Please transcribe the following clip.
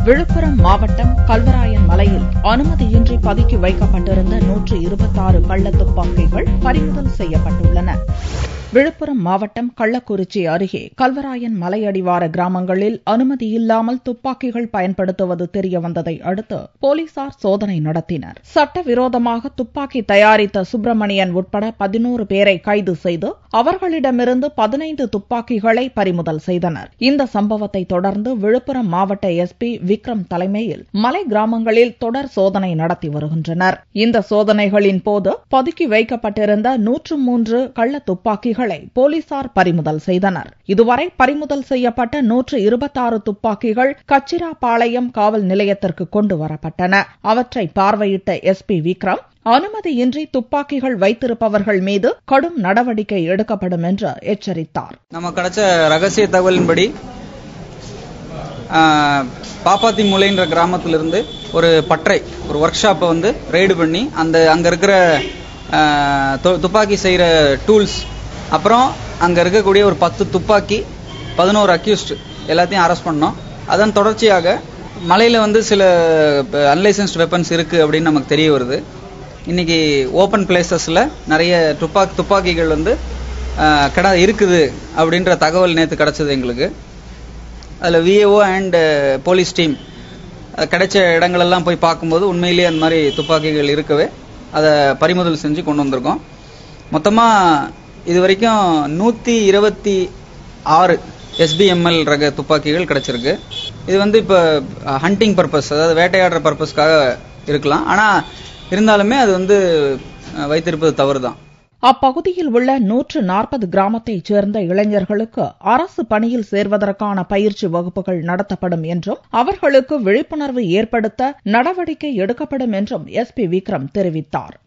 விழுப்புரம் மாவட்டம் கல்வராயன் மலையில் அனுமதியின்றி பதுக்கி வைக்கப்பட்டிருந்த நூற்று இருபத்தாறு கள்ள துப்பாக்கிகள் பறிமுதல் செய்யப்பட்டுள்ளன விழுப்புரம் மாவட்டம் கள்ளக்குறிச்சி அருகே கல்வராயன் மலையடிவார கிராமங்களில் அனுமதியில்லாமல் துப்பாக்கிகள் பயன்படுத்துவது தெரியவந்ததை அடுத்து போலீசார் சோதனை நடத்தினர் சட்டவிரோதமாக துப்பாக்கி தயாரித்த சுப்பிரமணியன் உட்பட பதினோரு பேரை கைது செய்து அவர்களிடமிருந்து பதினைந்து துப்பாக்கிகளை பறிமுதல் செய்தனர் இந்த சம்பவத்தை தொடர்ந்து விழுப்புரம் மாவட்ட எஸ்பி விக்ரம் தலைமையில் மலை கிராமங்களில் தொடர் சோதனை நடத்தி வருகின்றனர் இந்த சோதனைகளின் போது பதுக்கி வைக்கப்பட்டிருந்த நூற்று மூன்று கள்ள துப்பாக்கிகளை போலீசார் பறிமுதல் செய்தனர் இதுவரை பறிமுதல் செய்யப்பட்ட நூற்று இருபத்தாறு துப்பாக்கிகள் கச்சிராபாளையம் காவல் நிலையத்திற்கு கொண்டு வரப்பட்டன அவற்றை பார்வையிட்ட எஸ்பி விக்ரம் அனுமதியின்றி துப்பாக்கிகள் வைத்திருப்பவர்கள் மீது கடும் நடவடிக்கை எடுக்கப்படும் என்று எச்சரித்தார் நம்ம கிடைச்ச ரகசிய தகவலின்படி பாப்பாத்தி மூலைன்ற கிராமத்திலிருந்து ஒரு பற்றை ஒரு ஒர்க் ஷாப்பை வந்து ரெய்டு பண்ணி அந்த அங்கே இருக்கிற துப்பாக்கி செய்கிற டூல்ஸ் அப்புறம் அங்கே இருக்கக்கூடிய ஒரு பத்து துப்பாக்கி பதினோரு அக்யூஸ்ட் எல்லாத்தையும் அரெஸ்ட் பண்ணோம் அதன் தொடர்ச்சியாக மலையில் வந்து சில அன்லைசன்ஸ்ட் வெப்பன்ஸ் இருக்குது அப்படின்னு நமக்கு தெரிய வருது இன்னைக்கு ஓப்பன் பிளேசஸில் நிறைய துப்பாக்கி துப்பாக்கிகள் வந்து கிட இருக்குது அப்படின்ற தகவல் நேற்று கிடச்சது எங்களுக்கு அதில் விஏஓ அண்ட் போலீஸ் டீம் கிடைச்ச இடங்களெல்லாம் போய் பார்க்கும்போது உண்மையிலேயே அந்த மாதிரி துப்பாக்கிகள் இருக்கவே அதை பறிமுதல் செஞ்சு கொண்டு வந்திருக்கோம் மொத்தமாக இது வரைக்கும் நூற்றி இருபத்தி ஆறு எஸ்பிஎம்எல் ரக துப்பாக்கிகள் கிடைச்சிருக்கு இது வந்து இப்போ ஹண்டிங் பர்பஸ் அதாவது வேட்டையாடுற பர்பஸ்க்காக இருக்கலாம் ஆனால் இருந்தாலுமே அது வந்து வைத்திருப்பது தவறு தான் அப்பகுதியில் உள்ள நூற்று நாற்பது கிராமத்தைச் சேர்ந்த இளைஞர்களுக்கு அரசு பணியில் சேர்வதற்கான பயிற்சி வகுப்புகள் நடத்தப்படும் என்றும் அவர்களுக்கு விழிப்புணர்வு ஏற்படுத்த நடவடிக்கை எடுக்கப்படும் என்றும் எஸ்பி விக்ரம் தெரிவித்தார்